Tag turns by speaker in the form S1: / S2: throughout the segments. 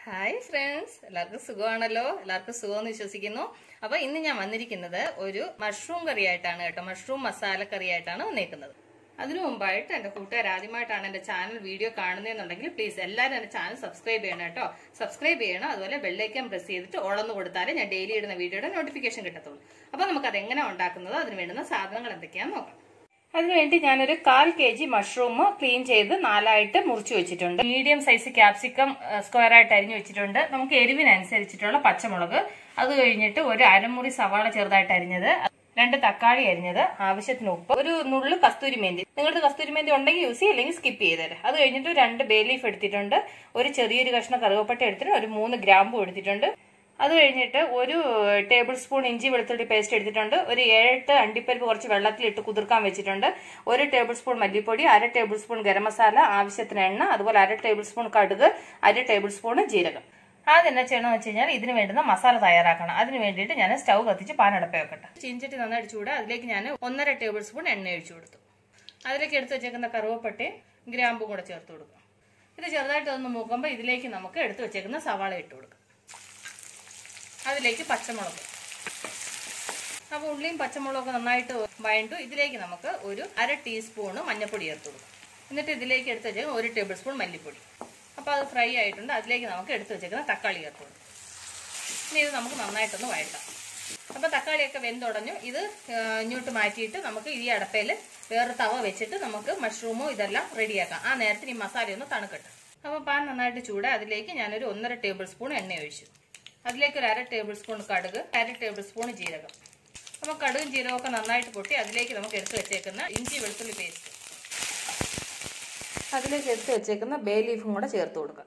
S1: hi friends എല്ലാവർക്കും സുഖമാണല്ലോ എല്ലാവർക്കും സുഖമെന്ന് വിശ്വസിക്കുന്നു അപ്പൊ ഇന്ന് ഞാൻ വന്നിരിക്കുന്നത് ഒരു മഷ്റൂം കറി ആയിട്ടാണ് കേട്ടോ മഷ്റൂം മസാല കറി ആയിട്ടാണ് വന്നേക്കുന്നത് അതിനു മുമ്പായിട്ട് എന്റെ കൂട്ടുകാർ ആദ്യമായിട്ടാണ് എന്റെ ചാനൽ വീഡിയോ കാണുന്നതെന്നുണ്ടെങ്കിൽ പ്ലീസ് എല്ലാവരും എന്റെ ചാനൽ സബ്സ്ക്രൈബ് ചെയ്യണം കേട്ടോ സബ്സ്ക്രൈബ് ചെയ്യണം അതുപോലെ ബെല്ലൈക്കൻ പ്രസ് ചെയ്തിട്ട് ഓളന്ന് കൊടുത്താലേ ഞാൻ ഡെയിലി ഇടുന്ന വീഡിയോയുടെ നോട്ടിഫിക്കേഷൻ കിട്ടത്തുള്ളൂ അപ്പൊ നമുക്ക് അത് എങ്ങനെ ഉണ്ടാക്കുന്നത് അതിന് വേണ്ടുന്ന സാധനങ്ങൾ എന്തൊക്കെയാണെന്ന് നോക്കാം അതിനുവേണ്ടി ഞാനൊരു കാൽ കെ ജി മഷ്റൂം ക്ലീൻ ചെയ്ത് നാലായിട്ട് മുറിച്ചു വെച്ചിട്ടുണ്ട് മീഡിയം സൈസ് ക്യാപ്സിക്കം സ്ക്വയർ ആയിട്ട് അരിഞ്ഞു വെച്ചിട്ടുണ്ട് നമുക്ക് എരിവിനനുസരിച്ചിട്ടുള്ള പച്ചമുളക് അത് കഴിഞ്ഞിട്ട് ഒരു അരമുറി സവാള ചെറുതായിട്ട് അരിഞ്ഞത് രണ്ട് തക്കാളി അരിഞ്ഞത് ആവശ്യത്തിന് ഉപ്പ് ഒരു നുള്ളു കസ്തൂരി മേന്തി നിങ്ങൾക്ക് കസ്തൂരി മേന്തി ഉണ്ടെങ്കിൽ യൂസ് ചെയ്യും അല്ലെങ്കിൽ സ്കിപ്പ് ചെയ്തേരെ അത് കഴിഞ്ഞിട്ട് രണ്ട് ബേ ലീഫ് എടുത്തിട്ടുണ്ട് ഒരു ചെറിയൊരു കഷ്ണം കറുവപ്പട്ട എടുത്തിട്ടുണ്ട് ഒരു മൂന്ന് ഗ്രാമ്പും എടുത്തിട്ടുണ്ട് അത് കഴിഞ്ഞിട്ട് ഒരു ടേബിൾ സ്പൂൺ ഇഞ്ചി വെളുത്തുള്ളി പേസ്റ്റ് എടുത്തിട്ടുണ്ട് ഒരു ഏഴെട്ട് അണ്ടിപ്പരിപ്പ് കുറച്ച് വെള്ളത്തിലിട്ട് കുതിർക്കാൻ വെച്ചിട്ടുണ്ട് ഒരു ടേബിൾ സ്പൂൺ മല്ലിപ്പൊടി അര ടേബിൾ സ്പൂൺ ഗരം മസാല ആവശ്യത്തിന് എണ്ണ അതുപോലെ അര ടേബിൾ സ്പൂൺ കടുക് അര ടേബിൾ സ്പൂൺ ജീരകം ആദ്യം എന്നാ ചെയ്യണമെന്ന് വെച്ച് കഴിഞ്ഞാൽ ഇതിന് വേണ്ടുന്ന മസാല തയ്യാറാക്കണം അതിന് വേണ്ടിയിട്ട് ഞാൻ സ്റ്റൗ കത്തിച്ച് പാനടപ്പ വെക്കട്ടെ ചീഞ്ചട്ടി നന്നായിട്ട് ചൂട് അതിലേക്ക് ഞാൻ ഒന്നര ടേബിൾ സ്പൂൺ എണ്ണ ഒഴിച്ചു കൊടുത്തു അതിലേക്ക് എടുത്ത് വെച്ചേക്കുന്ന കറുവപ്പട്ടയും ഗ്രാമ്പും കൂടെ ചേർത്ത് കൊടുക്കും ഇത് ചെറുതായിട്ട് ഒന്ന് മൂക്കുമ്പോൾ ഇതിലേക്ക് നമുക്ക് എടുത്ത് വെച്ചേക്കുന്ന സവാള ഇട്ട് കൊടുക്കാം അതിലേക്ക് പച്ചമുളക് അപ്പോൾ ഉള്ളിയും പച്ചമുളകൊക്കെ നന്നായിട്ട് വഴണ്ടു ഇതിലേക്ക് നമുക്ക് ഒരു അര ടീസ്പൂണ് മഞ്ഞൾപ്പൊടി ചേർത്ത് കൊടുക്കാം എന്നിട്ട് ഇതിലേക്ക് എടുത്ത് വെച്ചേക്കുന്ന ഒരു ടേബിൾ സ്പൂൺ മല്ലിപ്പൊടി അപ്പോൾ അത് ഫ്രൈ ആയിട്ടുണ്ട് അതിലേക്ക് നമുക്ക് എടുത്ത് വെച്ചേക്കുന്ന തക്കാളി ചേർത്ത് കൊടുക്കാം ഇനി ഇത് നമുക്ക് നന്നായിട്ടൊന്ന് വഴട്ടാം അപ്പോൾ തക്കാളിയൊക്കെ വെന്തുടഞ്ഞു ഇത് ഇങ്ങോട്ട് മാറ്റിയിട്ട് നമുക്ക് ഈ അടപ്പയിൽ വേറെ തവ വെച്ചിട്ട് നമുക്ക് മഷ്റൂമോ ഇതെല്ലാം റെഡിയാക്കാം ആ നേരത്തിന് ഈ മസാല ഒന്ന് തണുക്കട്ടെ അപ്പോൾ പാൻ നന്നായിട്ട് ചൂട് അതിലേക്ക് ഞാനൊരു ഒന്നര ടേബിൾ സ്പൂൺ എണ്ണ ഒഴിച്ചു അതിലേക്ക് ഒരു അര ടേബിൾ സ്പൂൺ കടുക് അര ടേബിൾ സ്പൂൺ ജീരകം അപ്പോൾ കടുകും ജീരകമൊക്കെ നന്നായിട്ട് പൊട്ടി അതിലേക്ക് നമുക്ക് എടുത്ത് വെച്ചേക്കുന്ന ഇഞ്ചി വെളുത്തുള്ളി പേസ്റ്റ് അതിലേക്ക് എടുത്ത് വെച്ചേക്കുന്ന ബേ ലീഫും കൂടെ ചേർത്ത് കൊടുക്കാം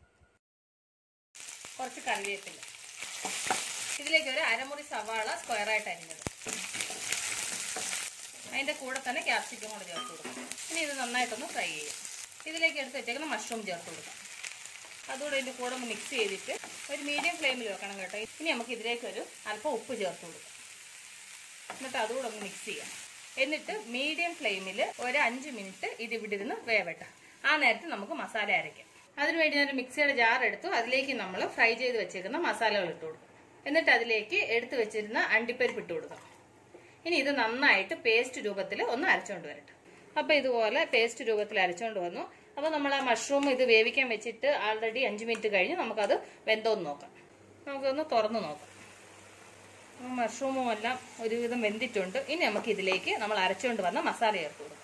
S1: കുറച്ച് കറിവേപ്പില ഇതിലേക്ക് ഒരു അരമുറി സവാള സ്ക്വയറായിട്ട് അരിഞ്ഞത് അതിൻ്റെ കൂടെ തന്നെ ക്യാപ്സിക്കം കൂടെ ചേർത്ത് കൊടുക്കാം ഇനി ഇത് നന്നായിട്ടൊന്ന് ഫ്രൈ ചെയ്യാം ഇതിലേക്ക് എടുത്ത് വെച്ചേക്കുന്ന മഷ്റൂം ചേർത്ത് കൊടുക്കാം അതുകൂടെ ഇതിൻ്റെ കൂടെ ഒന്ന് മിക്സ് ചെയ്തിട്ട് ഒരു മീഡിയം ഫ്ലെയിമിൽ വെക്കണം കേട്ടോ ഇനി നമുക്ക് ഇതിലേക്ക് ഒരു അല്പം ഉപ്പ് ചേർത്ത് കൊടുക്കാം എന്നിട്ട് അതുകൂടെ ഒന്ന് മിക്സ് ചെയ്യാം എന്നിട്ട് മീഡിയം ഫ്ലെയിമിൽ ഒരു അഞ്ച് മിനിറ്റ് ഇത് ഇവിടെ ഇരുന്ന് വേവട്ടെ ആ നേരത്ത് നമുക്ക് മസാല അരയ്ക്കാം അതിനുവേണ്ടി ഞാൻ മിക്സിയുടെ ജാർ എടുത്തു അതിലേക്ക് നമ്മൾ ഫ്രൈ ചെയ്ത് വെച്ചേക്കുന്ന മസാലകൾ ഇട്ട് കൊടുക്കും എന്നിട്ട് അതിലേക്ക് എടുത്തു വെച്ചിരുന്ന അണ്ടിപ്പരിപ്പ് ഇട്ട് കൊടുക്കാം ഇനി ഇത് നന്നായിട്ട് പേസ്റ്റ് രൂപത്തിൽ ഒന്ന് അരച്ചുകൊണ്ട് വരട്ടെ അപ്പോൾ ഇതുപോലെ പേസ്റ്റ് രൂപത്തിൽ അരച്ചുകൊണ്ട് വന്നു അപ്പോൾ നമ്മൾ ആ മഷ്റൂം ഇത് വേവിക്കാൻ വെച്ചിട്ട് ആൾറെഡി അഞ്ച് മിനിറ്റ് കഴിഞ്ഞ് നമുക്കത് വെന്തോന്ന് നോക്കാം നമുക്കൊന്ന് തുറന്ന് നോക്കാം മഷ്റൂമും എല്ലാം ഒരുവിധം വെന്തിട്ടുണ്ട് ഇനി നമുക്ക് ഇതിലേക്ക് നമ്മൾ അരച്ചുകൊണ്ട് വന്ന മസാല ചേർത്ത് കൊടുക്കാം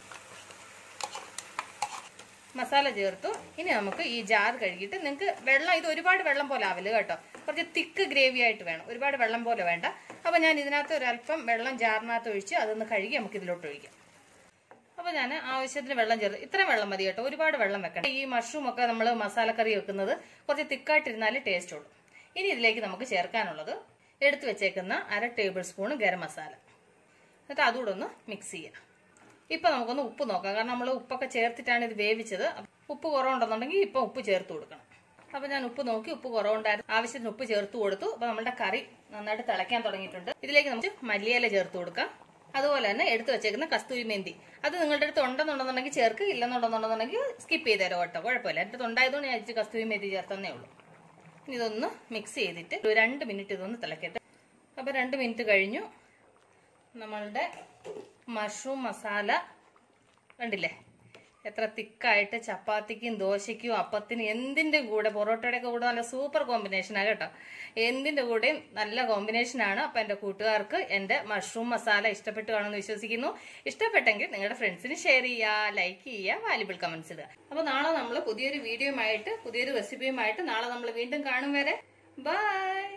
S1: മസാല ചേർത്തു ഇനി നമുക്ക് ഈ ജാർ കഴുകിയിട്ട് നിങ്ങൾക്ക് വെള്ളം ഇത് ഒരുപാട് വെള്ളം പോലെ ആവില്ല കേട്ടോ കുറച്ച് തിക്ക് ഗ്രേവി ആയിട്ട് വേണം ഒരുപാട് വെള്ളം പോലെ വേണ്ട അപ്പോൾ ഞാൻ ഇതിനകത്ത് ഒരല്പം വെള്ളം ജാറിനകത്ത് ഒഴിച്ച് അതൊന്ന് കഴുകി നമുക്ക് ഇതിലോട്ട് ഒഴിക്കാം അപ്പോൾ ഞാൻ ആവശ്യത്തിന് വെള്ളം ചേർത്ത് ഇത്രയും വെള്ളം മതി കേട്ടോ ഒരുപാട് വെള്ളം വെക്കണം ഈ മഷ്റൂം ഒക്കെ നമ്മൾ മസാലക്കറി വെക്കുന്നത് കുറച്ച് തിക്കായിട്ടിരുന്നാലേ ടേസ്റ്റ് ഉള്ളൂ ഇനി ഇതിലേക്ക് നമുക്ക് ചേർക്കാനുള്ളത് എടുത്തു വെച്ചേക്കുന്ന അര ടേബിൾ സ്പൂൺ ഗരം മസാല എന്നിട്ട് അതുകൂടെ ഒന്ന് മിക്സ് ചെയ്യാം ഇപ്പം നമുക്കൊന്ന് ഉപ്പ് നോക്കാം കാരണം നമ്മൾ ഉപ്പൊക്കെ ചേർത്തിട്ടാണ് ഇത് വേവിച്ചത് ഉപ്പ് കുറവുണ്ടെന്നുണ്ടെങ്കിൽ ഇപ്പം ഉപ്പ് ചേർത്ത് കൊടുക്കണം അപ്പം ഞാൻ ഉപ്പ് നോക്കി ഉപ്പ് കുറവുണ്ടായിരുന്നു ആവശ്യത്തിന് ഉപ്പ് ചേർത്ത് കൊടുത്തു അപ്പം നമ്മുടെ കറി നന്നായിട്ട് തിളയ്ക്കാൻ തുടങ്ങിയിട്ടുണ്ട് ഇതിലേക്ക് നമുക്ക് മല്ലിയില ചേർത്ത് കൊടുക്കാം അതുപോലെ തന്നെ എടുത്തു വെച്ചേക്കുന്ന കസ്തൂരി മെന്തി അത് നിങ്ങളുടെ അടുത്ത് ഉണ്ടെന്നുണ്ടെന്നുണ്ടെങ്കിൽ ചേർക്ക് ഇല്ലെന്നുണ്ടെന്നുണ്ടെന്നുണ്ടെങ്കിൽ സ്കിപ്പ് ചെയ്തേരോ കേട്ടോ കുഴപ്പമില്ല എൻ്റെ അടുത്ത് ഉണ്ടായതുകൊണ്ട് ഞാൻ ഇച്ചിരി കസ്തൂരി മെന്തി ചേർത്തന്നേ ഉള്ളൂ ഇനി ഇതൊന്ന് മിക്സ് ചെയ്തിട്ട് ഒരു രണ്ട് മിനിറ്റ് ഇതൊന്ന് തിളക്കട്ടെ അപ്പോൾ രണ്ട് മിനിറ്റ് കഴിഞ്ഞു നമ്മളുടെ മഷ്റൂം മസാല കണ്ടില്ലേ എത്ര തിക്കായിട്ട് ചപ്പാത്തിക്കും ദോശയ്ക്കും അപ്പത്തിനും എന്തിൻ്റെ കൂടെ പൊറോട്ടയുടെ കൂടെ നല്ല സൂപ്പർ കോമ്പിനേഷനാണ് കേട്ടോ എന്തിൻ്റെ കൂടെയും നല്ല കോമ്പിനേഷനാണ് അപ്പം എൻ്റെ കൂട്ടുകാർക്ക് എൻ്റെ മഷ്റൂം മസാല ഇഷ്ടപ്പെട്ട് കാണുമെന്ന് വിശ്വസിക്കുന്നു ഇഷ്ടപ്പെട്ടെങ്കിൽ നിങ്ങളുടെ ഫ്രണ്ട്സിന് ഷെയർ ചെയ്യുക ലൈക്ക് ചെയ്യുക വാല്യുബിൾ കമൻസ് ഇടുക അപ്പോൾ നാളെ നമ്മൾ പുതിയൊരു വീഡിയോയുമായിട്ട് പുതിയൊരു റെസിപ്പിയുമായിട്ട് നാളെ നമ്മൾ വീണ്ടും കാണും വരെ ബൈ